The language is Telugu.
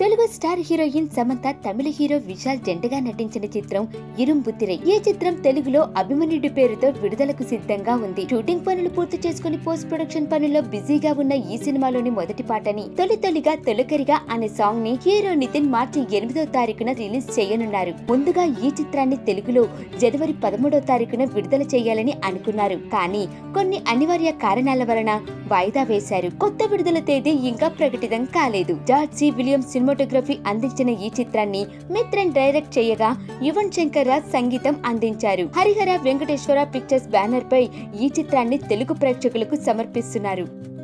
Telugu star heroine Samantha Tamil hero Vishal జంటగా నటించిన చిత్రం ఇరుంబుత్తిరై ఈ చిత్రం తెలుగులో అభిమన్యుడి పేరుతో విడుదలకు సిద్ధంగా ఉంది షూటింగ్ పనులు పూర్తి చేసుకుని పోస్ట్ ప్రొడక్షన్ పనుల్లో బిజీగా ఉన్న ఈ సినిమాలోని మొదటి పాటని తొలి తొలిగా తొలకరిగా అనే సాంగ్ ని హీరో నితిన్ మార్చి ఎనిమిదో తారీఖున రిలీజ్ చేయనున్నారు ముందుగా ఈ చిత్రాన్ని తెలుగులో జనవరి పదమూడో తారీఖున విడుదల చేయాలని అనుకున్నారు కానీ కొన్ని అనివార్య కారణాల వలన వాయిదా వేశారు కొత్త విడుదల తేదీ ఇంకా ప్రకటితం కాలేదు జార్జ్ సి విలియమ్స్ సినిమాటోగ్రఫీ అందించిన ఈ చిత్రాన్ని మిత్రన్ డైరెక్ట్ చేయగా యువన్ శంకర్ రాజ్ సంగీతం అందించారు హరిహర వెంకటేశ్వర పిక్చర్స్ బ్యానర్ పై ఈ చిత్రాన్ని తెలుగు ప్రేక్షకులకు సమర్పిస్తున్నారు